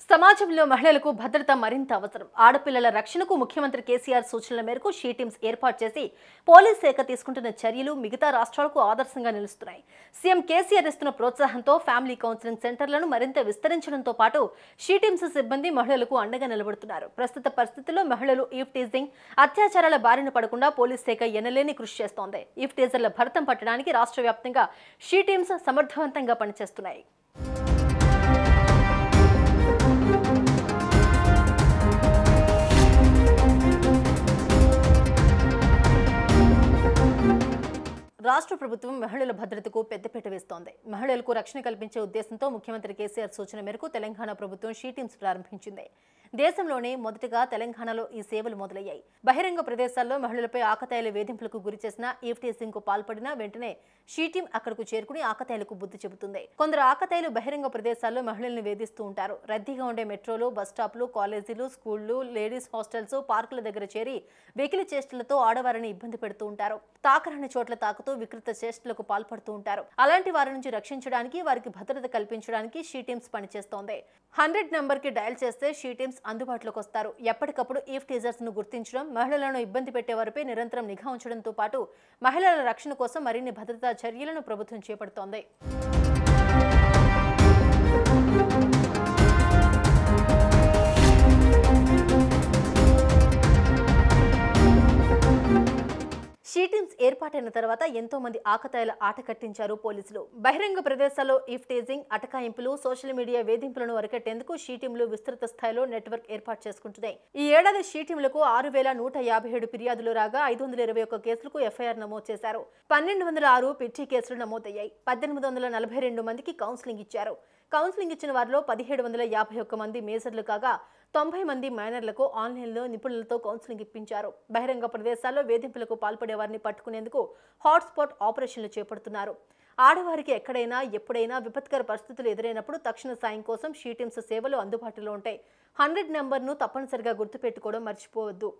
సమాజంలో మహిళలకు భద్రత మరింత అవసరం ఆడపిల్లల రక్షణకు ముఖ్యమంత్రి కేసీఆర్ సూచనల మేరకు షీ టీమ్స్ ఏర్పాటు చేసి పోలీస్ శాఖ తీసుకుంటున్న చర్యలు మిగతా రాష్ట్రాలకు ఆదర్శంగా నిలుస్తున్నాయి సీఎం కేసీఆర్ ఇస్తున్న ప్రోత్సాహంతో ఫ్యామిలీ కౌన్సిలింగ్ సెంటర్లను మరింత విస్తరించడంతో పాటు షీ టీమ్స్ సిబ్బంది మహిళలకు అండగా నిలబడుతున్నారు ప్రస్తుత పరిస్థితుల్లో మహిళలు ఈవ్ టీజింగ్ అత్యాచారాల బారిన పడకుండా పోలీస్ శాఖ ఎనలేని కృషి చేస్తోంది ఈవ్ టీజర్ల భరతం పట్టడానికి రాష్ట్ర వ్యాప్తంగా షీ టీమ్స్ సమర్థవంతంగా పనిచేస్తున్నాయి రాష్ట్ర ప్రభుత్వం మహిళల భద్రతకు పెద్దపీట వేస్తోంది మహిళలకు రక్షణ కల్పించే ఉద్దేశంతో ముఖ్యమంత్రి కేసీఆర్ సూచన మేరకు తెలంగాణ ప్రభుత్వం షీ టీమ్స్ ప్రారంభించింది దేశంలోనే మొదటగా తెలంగాణలో ఈ సేవలు మొదలయ్యాయి బహిరంగ ప్రదేశాల్లో మహిళలపై ఆకతాయిల వేధింపులకు గురి చేసిన ఈఫ్టీసింగ్ కు పాల్పడిన వెంటనే షీ టీం అక్కడకు చేరుకుని ఆకతాయిలకు బుద్ధి చెబుతుంది కొందరు ఆకతాయిలు బహిరంగ ప్రదేశాల్లో మహిళల్ని వేధిస్తూ ఉంటారు రద్దీగా ఉండే మెట్రోలు బస్ స్టాప్లు కాలేజీలు స్కూళ్లు లేడీస్ హాస్టల్స్ పార్కుల దగ్గర చేరి వెకిలి చేష్టలతో ఆడవారిని ఇబ్బంది పెడుతూ ఉంటారు తాకరాని చోట్ల తాకుతూ వికృత చేష్టలకు పాల్పడుతూ ఉంటారు అలాంటి వారి నుంచి రక్షించడానికి వారికి భద్రత కల్పించడానికి షీ టీమ్స్ పనిచేస్తోంది హండ్రెడ్ నంబర్ కి డయల్ చేస్తే షీ టీమ్స్ అందుబాటులోకి వస్తారు ఎప్పటికప్పుడు ఈఫ్ టీజర్స్ ను గుర్తించడం మహిళలను ఇబ్బంది పెట్టే వారిపై నిరంతరం నిఘా ఉంచడంతో పాటు మహిళల రక్షణ కోసం మరిన్ని భద్రతా చర్యలను ప్రభుత్వం చేపడుతోంది షీ టీమ్స్ ఏర్పాటైన తర్వాత ఎంతో మంది ఆకతాయిల ఆట కట్టించారు పోలీసులు బహిరంగ ప్రదేశాల్లో ఈఫ్ టేజింగ్ అటకాయింపులు సోషల్ మీడియా వేధింపులను అరికట్టేందుకు షీ టీంలు విస్తృత స్థాయిలో నెట్వర్క్ ఏర్పాటు చేసుకుంటున్నాయి ఈ ఏడాది షీ టీంలకు ఆరు వేల నూట యాభై ఏడు ఫిర్యాదులు రాగా ఐదు వందల ఇరవై ఒక్క కేసులకు ఎఫ్ఐఆర్ నమోదు చేశారు పన్నెండు వందల ఆరు పిచ్చి కేసులు నమోదయ్యాయి పద్దెనిమిది వందల నలభై రెండు మందికి కౌన్సిలింగ్ ఇచ్చారు కౌన్సిలింగ్ ఇచ్చిన వారిలో పదిహేడు వందల యాభై ఒక్క మంది మేజర్లు కాగా తొంభై మంది మైనర్లకు ఆన్లైన్లో నిపుణులతో కౌన్సిలింగ్ ఇప్పించారు బహిరంగ ప్రదేశాల్లో వేధింపులకు పాల్పడే వారిని పట్టుకునేందుకు హాట్స్పాట్ ఆపరేషన్లు చేపడుతున్నారు ఆడవారికి ఎక్కడైనా ఎప్పుడైనా విపత్కర పరిస్థితులు ఎదురైనప్పుడు తక్షణ సాయం కోసం షీ టీమ్స్ సేవలు అందుబాటులో ఉంటాయి హండ్రెడ్ నెంబర్ను తప్పనిసరిగా గుర్తుపెట్టుకోవడం మర్చిపోవద్దు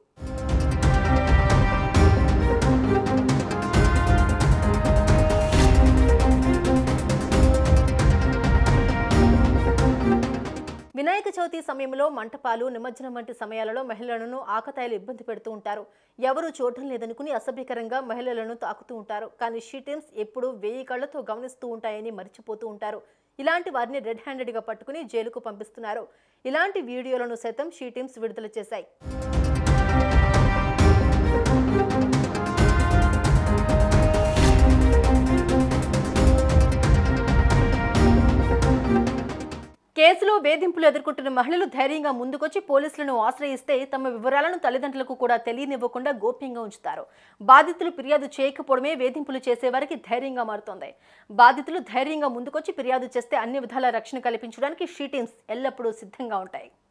వినాయక చవితి సమయంలో మంటపాలు నిమజ్జనం వంటి సమయాలలో మహిళలను ఆకతాయిలు ఇబ్బంది పెడుతూ ఉంటారు ఎవరు చూడటం లేదనుకుని అసభ్యకరంగా మహిళలను తాకుతూ ఉంటారు కానీ షీ టీమ్స్ ఎప్పుడూ వేయి కళ్లతో గమనిస్తూ ఉంటాయని మర్చిపోతూ ఉంటారు ఇలాంటి వారిని రెడ్ హ్యాండెడ్గా పట్టుకుని జైలుకు పంపిస్తున్నారు ఇలాంటి వీడియోలను సైతం షీ టీమ్స్ విడుదల చేశాయి కేసులో వేధింపులు ఎదుర్కొంటున్న మహిళలు ధైర్యంగా ముందుకొచ్చి పోలీసులను ఆశ్రయిస్తే తమ వివరాలను తల్లిదండ్రులకు కూడా తెలియనివ్వకుండా గోప్యంగా ఉంచుతారు బాధితులు ఫిర్యాదు చేయకపోవడమే వేధింపులు చేసేవారికి ధైర్యంగా మారుతోంది బాధితులు ధైర్యంగా ముందుకొచ్చి ఫిర్యాదు చేస్తే అన్ని విధాల రక్షణ కల్పించడానికి షీ టీమ్స్ ఎల్లప్పుడూ సిద్ధంగా ఉంటాయి